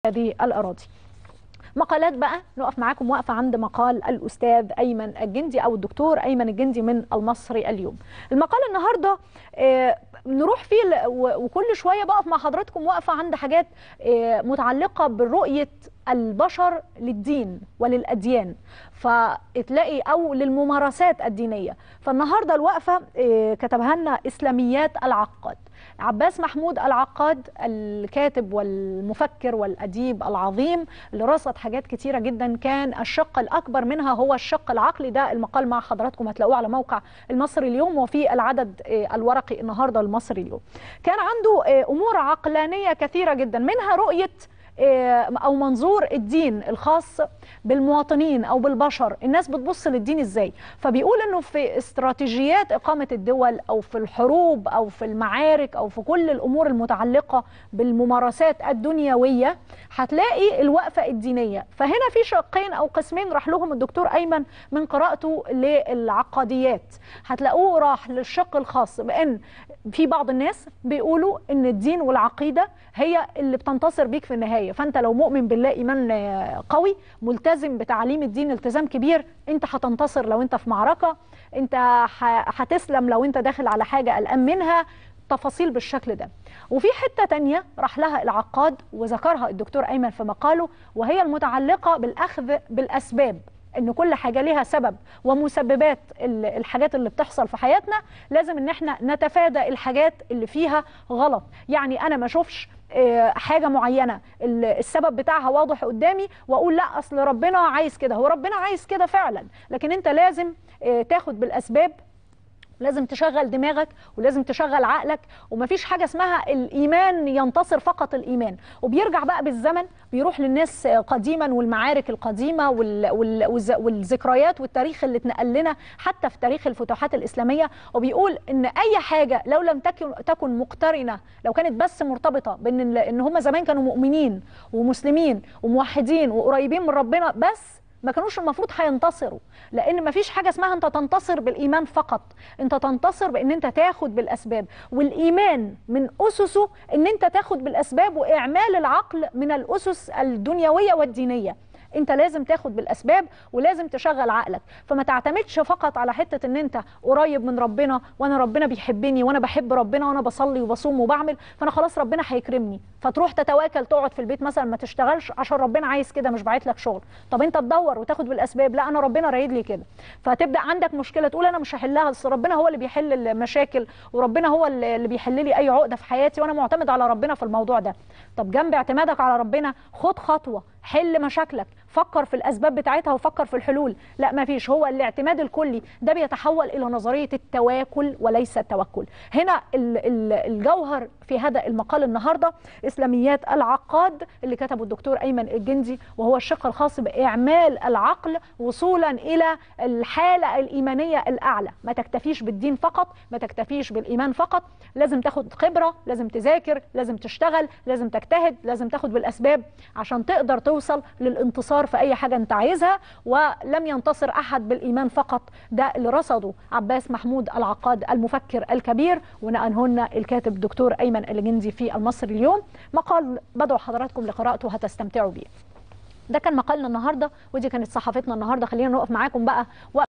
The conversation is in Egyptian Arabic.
هذه الأراضي مقالات بقى نقف معاكم وقفة عند مقال الأستاذ أيمن الجندي أو الدكتور أيمن الجندي من المصري اليوم المقال النهاردة آه، نروح فيه ل- و- وكل شوية بقف مع حضراتكم وقفة عند حاجات آه، متعلقة برؤية البشر للدين وللأديان فتلاقي أو للممارسات الدينية فالنهاردة الوقفة آه، كتبها لنا إسلاميات العقاد عباس محمود العقاد الكاتب والمفكر والأديب العظيم اللي رصد حاجات كتيرة جدا كان الشق الأكبر منها هو الشق العقلي ده المقال مع حضراتكم هتلاقوه على موقع المصري اليوم وفي العدد آه، الورقي النهاردة المصري اليوم كان عنده آه، أمور عقلانية كثيرة جدا منها رؤية آه، او منظور الدين الخاص بالمواطنين او بالبشر الناس بتبص للدين ازاي فبيقول انه في استراتيجيات اقامه الدول او في الحروب او في المعارك او في كل الامور المتعلقه بالممارسات الدنيويه هتلاقي الوقفه الدينيه فهنا في شقين او قسمين راح لهم الدكتور ايمن من قراءته للعقاديات هتلاقوه راح للشق الخاص بان في بعض الناس بيقولوا ان الدين والعقيده هي اللي بتنتصر بيك في النهايه فانت لو مؤمن بالله ايمان آه، قوي ملتزم بتعاليم الدين التزام كبير انت هتنتصر لو انت في معركه انت ح- هتسلم لو انت داخل على حاجه قلقان منها تفاصيل بالشكل ده وفي حته تانية راح لها العقاد وذكرها الدكتور ايمن في مقاله وهي المتعلقه بالاخذ بالاسباب ان كل حاجه ليها سبب ومسببات ال- الحاجات اللي بتحصل في حياتنا لازم ان احنا نتفادى الحاجات اللي فيها غلط يعني انا ما اشوفش آه، حاجه معينه ال- السبب بتاعها واضح قدامي واقول لا اصل ربنا عايز كده هو ربنا عايز كده فعلا لكن انت لازم آه، تاخد بالاسباب لازم تشغل دماغك ولازم تشغل عقلك ومفيش حاجه اسمها الايمان ينتصر فقط الايمان وبيرجع بقى بالزمن بيروح للناس قديما والمعارك القديمه وال وال والز- والذكريات والتاريخ اللي اتنقل لنا حتى في تاريخ الفتوحات الاسلاميه وبيقول ان اي حاجه لو لم تكن تكن مقترنه لو كانت بس مرتبطه بان ال- ان هم زمان كانوا مؤمنين ومسلمين وموحدين وقريبين من ربنا بس ما كانوش المفروض هينتصروا لان ما فيش حاجه اسمها انت تنتصر بالايمان فقط انت تنتصر بان انت تاخد بالاسباب والايمان من اسسه ان انت تاخد بالاسباب واعمال العقل من الاسس الدنيويه والدينيه انت لازم تاخد بالاسباب ولازم تشغل عقلك فما تعتمدش فقط على حته ان انت قريب من ربنا وانا ربنا بيحبني وانا بحب ربنا وانا بصلي وبصوم وبعمل فانا خلاص ربنا هيكرمني فتروح تتواكل تقعد في البيت مثلا ما تشتغلش عشان ربنا عايز كده مش باعت لك شغل طب انت تدور وتاخد بالاسباب لا انا ربنا رايد لي كده فتبدا عندك مشكله تقول انا مش هحلها بس ربنا هو اللي بيحل المشاكل وربنا هو اللي اللي بيحل لي اي عقده في حياتي وانا معتمد على ربنا في الموضوع ده طب جنب اعتمادك على ربنا خد خطوه حل مشاكلك فكر في الاسباب بتاعتها وفكر في الحلول لا ما فيش هو الاعتماد الكلي ده بيتحول الى نظريه التواكل وليس التوكل هنا ال- ال- الجوهر في هذا المقال النهارده اسلاميات العقاد اللي كتبه الدكتور ايمن الجندي وهو الشق الخاص باعمال العقل وصولا الى الحاله الايمانيه الاعلى ما تكتفيش بالدين فقط ما تكتفيش بالايمان فقط لازم تاخد خبره لازم تذاكر لازم تشتغل لازم تجتهد لازم تاخد بالاسباب عشان تقدر توصل للانتصار في اي حاجه انت عايزها ولم ينتصر احد بالايمان فقط ده اللي رصده عباس محمود العقاد المفكر الكبير ونقله لنا الكاتب دكتور ايمن الجندي في المصري اليوم مقال بدعو حضراتكم لقراءته هتستمتعوا بيه ده كان مقالنا النهارده ودي كانت صحافتنا النهارده خلينا نقف معاكم بقى